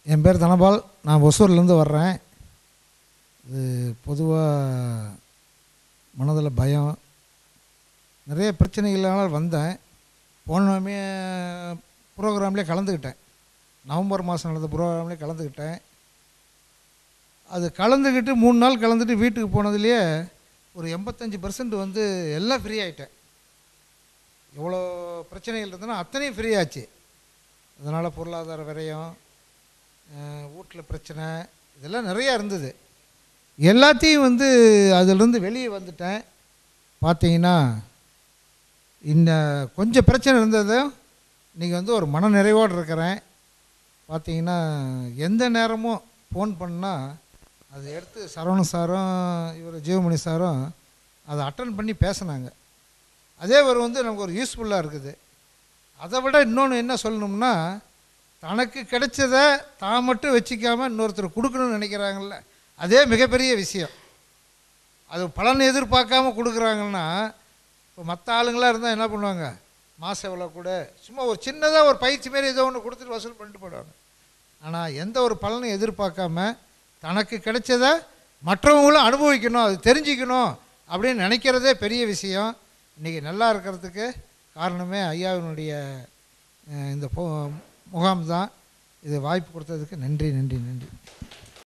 என் பேர் தனபால் நான் ஒசூர்லேருந்து வர்றேன் இது பொதுவாக மனதில் பயம் நிறைய பிரச்சனைகளால் வந்தேன் போனமே ப்ரோக்ராம்லேயே கலந்துக்கிட்டேன் நவம்பர் மாதம் நடந்த ப்ரோக்ராம்லேயே கலந்துக்கிட்டேன் அது கலந்துக்கிட்டு மூணு நாள் கலந்துட்டு வீட்டுக்கு போனதுலேயே ஒரு எண்பத்தஞ்சு பர்சன்ட் வந்து எல்லாம் ஃப்ரீ ஆகிட்டேன் எவ்வளோ பிரச்சனைகள் இருந்ததுன்னா அத்தனையும் ஃப்ரீ ஆச்சு அதனால் பொருளாதார விரயம் வீட்டில் பிரச்சனை இதெல்லாம் நிறையா இருந்தது எல்லாத்தையும் வந்து அதிலிருந்து வெளியே வந்துட்டேன் பார்த்தீங்கன்னா இந்த கொஞ்சம் பிரச்சனை இருந்ததும் இன்றைக்கி வந்து ஒரு மன நிறைவோடு இருக்கிறேன் பார்த்தீங்கன்னா எந்த நேரமும் ஃபோன் பண்ணால் அதை எடுத்து சரவணன் சாரும் இவர் ஜீவமணி சாரும் அதை அட்டன் பண்ணி பேசினாங்க அதே ஒரு வந்து நமக்கு ஒரு யூஸ்ஃபுல்லாக இருக்குது அதை விட இன்னொன்று என்ன சொல்லணும்னா தனக்கு கிடைச்சத தான் மட்டும் வச்சுக்காமல் இன்னொருத்தர் கொடுக்கணும்னு நினைக்கிறாங்கல்ல அதே மிகப்பெரிய விஷயம் அது பலன் எதிர்பார்க்காம கொடுக்குறாங்கன்னா இப்போ மற்ற ஆளுங்களாக இருந்தால் என்ன பண்ணுவாங்க மாதம் எவ்வளோ கூட சும்மா ஒரு சின்னதாக ஒரு பயிற்சி மாரி ஏதோ ஒன்று கொடுத்துட்டு வசூல் பண்ணிட்டு போயிடுவாங்க ஆனால் எந்த ஒரு பலனும் எதிர்பார்க்காம தனக்கு கிடைச்சத மற்றவங்களும் அனுபவிக்கணும் அது தெரிஞ்சுக்கணும் அப்படின்னு நினைக்கிறதே பெரிய விஷயம் இன்றைக்கி நல்லா இருக்கிறதுக்கு காரணமே ஐயாவினுடைய அஹ், இந்த முகாம் தான் இது வாய்ப்பு கொடுத்ததுக்கு நன்றி நன்றி நன்றி